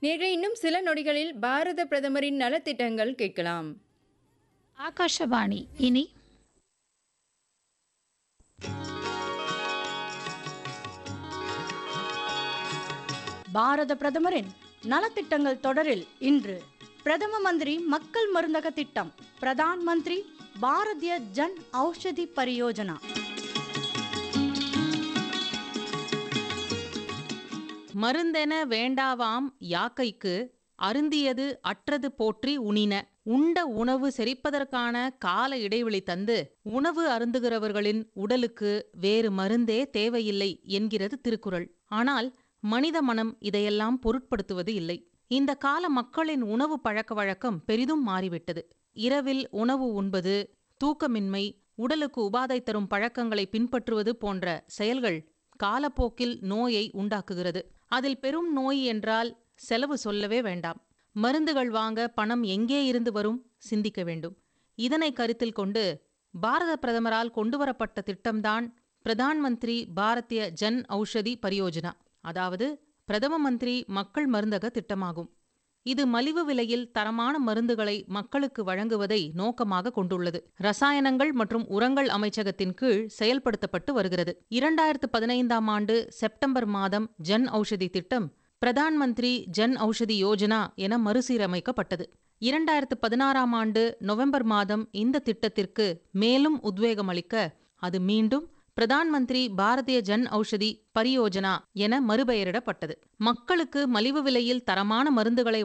நேற்று இன்னும் சில நொடிகளில் பாரத பிரதமரின் நலத்திட்டங்கள் கேட்கலாம் ஆகாஷவாணி இனி பாரத பிரதமரின் நலத்திட்டங்கள் தொடரில் இன்று பிரதம மந்திரி மக்கள் மருந்தக திட்டம் பிரதான் மந்திரி பாரதிய ஜன் ஔஷதி பரியோஜனா மருந்தென வேண்டாவாம் யாக்கைக்கு அருந்தியது அற்றது போற்றி உணின உண்ட உணவு செரிப்பதற்கான கால இடைவெளி தந்து உணவு அருந்துகிறவர்களின் உடலுக்கு வேறு மருந்தே தேவையில்லை என்கிறது திருக்குறள் ஆனால் மனித மனம் இதையெல்லாம் பொருட்படுத்துவது இல்லை இந்த கால மக்களின் உணவு பழக்க வழக்கம் பெரிதும் மாறிவிட்டது இரவில் உணவு உண்பது தூக்கமின்மை உடலுக்கு உபாதை தரும் பழக்கங்களை பின்பற்றுவது போன்ற செயல்கள் காலப்போக்கில் நோயை உண்டாக்குகிறது அதில் பெரும் நோய் என்றால் செலவு சொல்லவே வேண்டாம் மருந்துகள் வாங்க பணம் எங்கே இருந்து வரும் சிந்திக்க வேண்டும் இதனை கருத்தில் கொண்டு பாரத பிரதமரால் கொண்டுவரப்பட்ட திட்டம்தான் பிரதான் மந்திரி பாரதிய ஜன் ஔஷதி பரியோஜனா அதாவது பிரதம மந்திரி மக்கள் மருந்தக திட்டமாகும் இது மலிவு விலையில் தரமான மருந்துகளை மக்களுக்கு வழங்குவதை நோக்கமாக கொண்டுள்ளது ரசாயனங்கள் மற்றும் உரங்கள் அமைச்சகத்தின் கீழ் செயல்படுத்தப்பட்டு வருகிறது இரண்டாயிரத்து பதினைந்தாம் ஆண்டு செப்டம்பர் மாதம் ஜன் ஔஷதி திட்டம் பிரதான் மந்திரி ஜன் ஔஷதி யோஜனா என மறுசீரமைக்கப்பட்டது இரண்டாயிரத்து பதினாறாம் ஆண்டு நவம்பர் மாதம் இந்த திட்டத்திற்கு மேலும் உத்வேகம் அளிக்க அது மீண்டும் பிரதான் மந்திரி பாரதிய ஜன் ஔஷதி பரியோஜனா என மறுபெயரிடப்பட்டது மக்களுக்கு மலிவு விலையில் தரமான மருந்துகளை